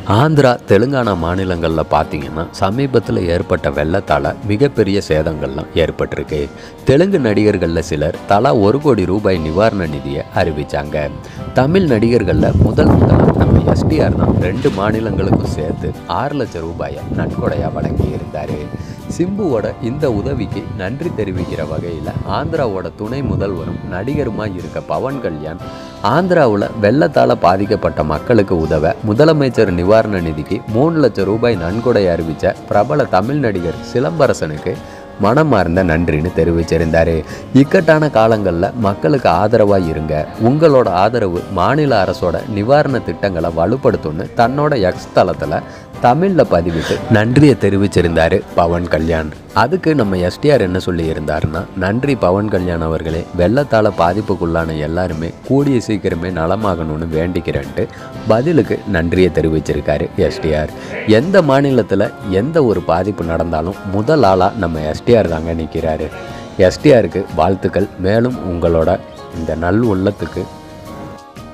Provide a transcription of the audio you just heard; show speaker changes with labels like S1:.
S1: ஆந்திரா தெலுங்கானா மாநிலங்களில் பார்த்தீங்கன்னா சமீபத்தில் ஏற்பட்ட வெள்ளத்தால் மிகப்பெரிய சேதங்கள்லாம் ஏற்பட்டிருக்கு தெலுங்கு நடிகர்களில் சிலர் தலா ஒரு கோடி ரூபாய் நிவாரண நிதியை அறிவித்தாங்க தமிழ் நடிகர்களில் முதல் முதலாக நம்ம எஸ்டிஆர் தான் ரெண்டு மாநிலங்களுக்கும் சேர்த்து ஆறு லட்சம் ரூபாயை நன்கொடையாக வழங்கியிருந்தார் சிம்புவோட இந்த உதவிக்கு நன்றி தெரிவிக்கிற வகையில் ஆந்திராவோட துணை முதல்வரும் நடிகருமாய் இருக்க பவன் கல்யாண் ஆந்திராவில் வெள்ளத்தால் பாதிக்கப்பட்ட மக்களுக்கு உதவ முதலமைச்சர் நிவாரண நிதிக்கு மூணு லட்சம் ரூபாய் நன்கொடை அறிவித்த பிரபல தமிழ் நடிகர் சிலம்பரசனுக்கு மனமார்ந்த நன்றின்னு தெரிவிச்சிருந்தாரு இக்கட்டான காலங்களில் மக்களுக்கு ஆதரவாக இருங்க உங்களோட ஆதரவு மாநில அரசோட நிவாரண திட்டங்களை வலுப்படுத்தும்னு தன்னோட எக்ஸ் தளத்தில் தமிழில் பதிவிட்டு நன்றியை தெரிவிச்சிருந்தாரு பவன் கல்யாண் அதுக்கு நம்ம எஸ்டிஆர் என்ன சொல்லியிருந்தாருன்னா நன்றி பவன் கல்யாண் அவர்களே வெள்ளத்தால் பாதிப்புக்குள்ளான எல்லாருமே கூடிய சீக்கிரமே நலமாகணும்னு வேண்டிக்கிறேன்ட்டு பதிலுக்கு நன்றியை தெரிவிச்சிருக்காரு எஸ்டிஆர் எந்த மாநிலத்தில் எந்த ஒரு பாதிப்பு நடந்தாலும் முதல் ஆளாக நம்ம எஸ்டிஆர் தாங்க நிற்கிறாரு எஸ்டிஆருக்கு வாழ்த்துக்கள் மேலும் உங்களோட இந்த நல் உள்ளத்துக்கு